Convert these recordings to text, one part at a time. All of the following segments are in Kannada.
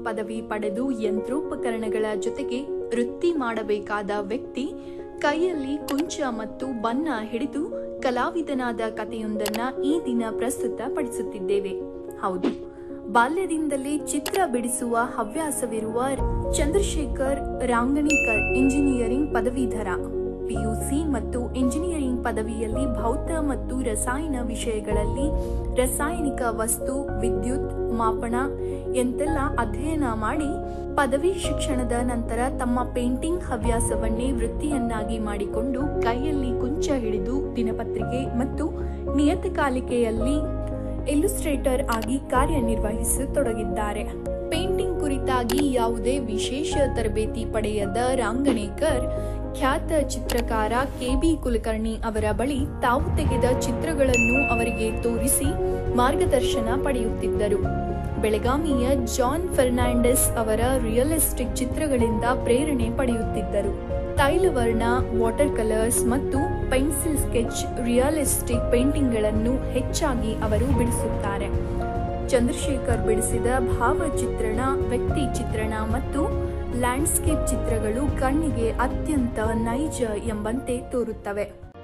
ಪದವಿ ಪಡೆದು ಯಂತ್ರೋಪಕರಣಗಳ ಜೊತೆಗೆ ವೃತ್ತಿ ಮಾಡಬೇಕಾದ ವ್ಯಕ್ತಿ ಕೈಯಲ್ಲಿ ಕುಂಚ ಮತ್ತು ಬಣ್ಣ ಹಿಡಿದು ಕಲಾವಿದನಾದ ಕಥೆಯೊಂದನ್ನ ಈ ದಿನ ಪ್ರಸ್ತುತಪಡಿಸುತ್ತಿದ್ದೇವೆ ಹೌದು ಬಾಲ್ಯದಿಂದಲೇ ಚಿತ್ರ ಬಿಡಿಸುವ ಹವ್ಯಾಸವಿರುವ ಚಂದ್ರಶೇಖರ್ ರಾಂಗಣಿಕರ್ ಇಂಜಿನಿಯರಿಂಗ್ ಪದವೀಧರ ಪಿಯುಸಿ ಮತ್ತು ಇಂಜಿನಿಯರಿಂಗ್ ಪದವಿಯಲ್ಲಿ ಭೌತ ಮತ್ತು ರಸಾಯನ ವಿಷಯಗಳಲ್ಲಿ ರಾಸಾಯನಿಕ ವಸ್ತು ವಿದ್ಯುತ್ ಮಾಪನ ಎಂತೆಲ್ಲ ಅಧ್ಯಯನ ಮಾಡಿ ಪದವಿ ಶಿಕ್ಷಣದ ನಂತರ ತಮ್ಮ ಪೇಂಟಿಂಗ್ ಹವ್ಯಾಸವನ್ನೇ ವೃತ್ತಿಯನ್ನಾಗಿ ಮಾಡಿಕೊಂಡು ಕೈಯಲ್ಲಿ ಕುಂಚ ಹಿಡಿದು ದಿನಪತ್ರಿಕೆ ಮತ್ತು ನಿಯತಕಾಲಿಕೆಯಲ್ಲಿ ಇಲ್ಲುಸ್ಟ್ರೇಟರ್ ಆಗಿ ಕಾರ್ಯನಿರ್ವಹಿಸತೊಡಗಿದ್ದಾರೆ ಪೇಂಟಿಂಗ್ ಕುರಿತಾಗಿ ಯಾವುದೇ ವಿಶೇಷ ತರಬೇತಿ ಪಡೆಯದ ರಾಂಗಣೇಕರ್ ಖ್ಯಾತ ಚಿತ್ರಕಾರ ಕೆಬಿ ಕುಲಕರ್ಣಿ ಅವರ ಬಳಿ ತಾವು ತೆಗೆದ ಚಿತ್ರಗಳನ್ನು ಅವರಿಗೆ ತೋರಿಸಿ ಮಾರ್ಗದರ್ಶನ ಪಡೆಯುತ್ತಿದ್ದರು ಬೆಳಗಾವಿಯ ಜಾನ್ ಫೆರ್ನಾಂಡಿಸ್ ಅವರ ರಿಯಲಿಸ್ಟಿಕ್ ಚಿತ್ರಗಳಿಂದ ಪ್ರೇರಣೆ ಪಡೆಯುತ್ತಿದ್ದರು ತೈಲವರ್ಣ ವಾಟರ್ ಕಲರ್ಸ್ ಮತ್ತು ಪೆನ್ಸಿಲ್ ಸ್ಕೆಚ್ ರಿಯಲಿಸ್ಟಿಕ್ ಪೇಂಟಿಂಗ್ಗಳನ್ನು ಹೆಚ್ಚಾಗಿ ಅವರು ಬಿಡಿಸುತ್ತಾರೆ ಚಂದ್ರಶೇಖರ್ ಬಿಡಿಸಿದ ಭಾವಚಿತ್ರಣ ವ್ಯಕ್ತಿ ಚಿತ್ರಣ ಮತ್ತು ಲ್ಯಾಂಡ್ಸ್ಕೇಪ್ ಚಿತ್ರಗಳು ಕಣ್ಣಿಗೆ ಅತ್ಯಂತ ನೈಜ ಎಂಬಂತೆ ತೋರುತ್ತವೆ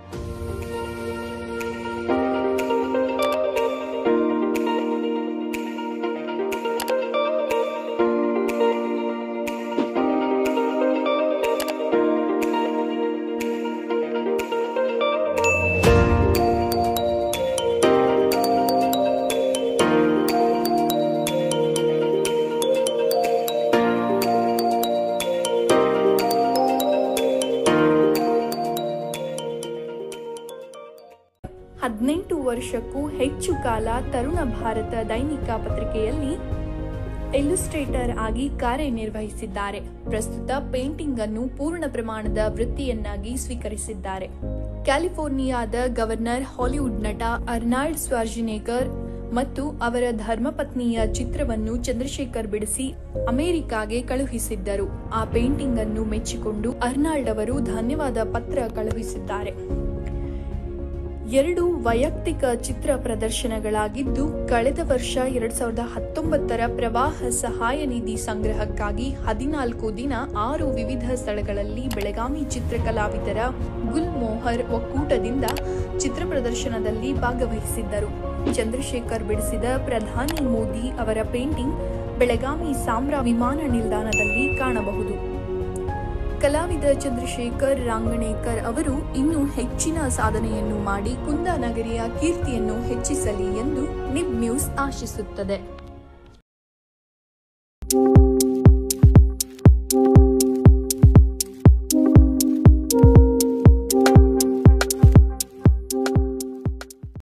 ಹದಿನೆಂಟು ವರ್ಷಕ್ಕೂ ಹೆಚ್ಚು ಕಾಲ ತರುಣ ಭಾರತ ದೈನಿಕ ಪತ್ರಿಕೆಯಲ್ಲಿ ಇಲ್ಲುಸ್ಟ್ರೇಟರ್ ಆಗಿ ಕಾರ್ಯನಿರ್ವಹಿಸಿದ್ದಾರೆ ಪ್ರಸ್ತುತ ಪೇಂಟಿಂಗ್ ಅನ್ನು ಪೂರ್ಣ ಪ್ರಮಾಣದ ವೃತ್ತಿಯನ್ನಾಗಿ ಸ್ವೀಕರಿಸಿದ್ದಾರೆ ಕ್ಯಾಲಿಫೋರ್ನಿಯಾದ ಗವರ್ನರ್ ಹಾಲಿವುಡ್ ನಟ ಅರ್ನಾಲ್ಡ್ ಸ್ವಾರ್ಜಿನೇಕರ್ ಮತ್ತು ಅವರ ಧರ್ಮಪತ್ನಿಯ ಚಿತ್ರವನ್ನು ಚಂದ್ರಶೇಖರ್ ಬಿಡಿಸಿ ಅಮೆರಿಕಾಗೆ ಕಳುಹಿಸಿದ್ದರು ಆ ಪೇಂಟಿಂಗ್ ಅನ್ನು ಮೆಚ್ಚಿಕೊಂಡು ಅರ್ನಾಲ್ಡ್ ಅವರು ಧನ್ಯವಾದ ಪತ್ರ ಕಳುಹಿಸಿದ್ದಾರೆ ಎರಡು ವೈಯಕ್ತಿಕ ಚಿತ್ರ ಪ್ರದರ್ಶನಗಳಾಗಿದ್ದು ಕಳೆದ ವರ್ಷ ಎರಡ್ ಸಾವಿರದ ಹತ್ತೊಂಬತ್ತರ ಪ್ರವಾಹ ಸಹಾಯ ನಿಧಿ ಸಂಗ್ರಹಕ್ಕಾಗಿ ಹದಿನಾಲ್ಕು ದಿನ ಆರು ವಿವಿಧ ಸ್ಥಳಗಳಲ್ಲಿ ಬೆಳಗಾವಿ ಚಿತ್ರಕಲಾವಿದರ ಗುಲ್ ಮೋಹರ್ ಒಕ್ಕೂಟದಿಂದ ಚಿತ್ರ ಪ್ರದರ್ಶನದಲ್ಲಿ ಭಾಗವಹಿಸಿದ್ದರು ಚಂದ್ರಶೇಖರ್ ಬಿಡಿಸಿದ ಪ್ರಧಾನಿ ಮೋದಿ ಅವರ ಪೇಂಟಿಂಗ್ ಬೆಳಗಾವಿ ಸಾಮ್ರಾ ವಿಮಾನ ನಿಲ್ದಾಣದಲ್ಲಿ ಕಾಣಬಹುದು ಕಲಾವಿದ ಚಂದ್ರಶೇಖರ್ ರಾಂಗಣೇಕರ್ ಅವರು ಇನ್ನೂ ಹೆಚ್ಚಿನ ಸಾಧನೆಯನ್ನು ಮಾಡಿ ಕುಂದಾನಗರಿಯ ಕೀರ್ತಿಯನ್ನು ಹೆಚ್ಚಿಸಲಿ ಎಂದು ನಿಬ್ ನ್ಯೂಸ್ ಆಶಿಸುತ್ತದೆ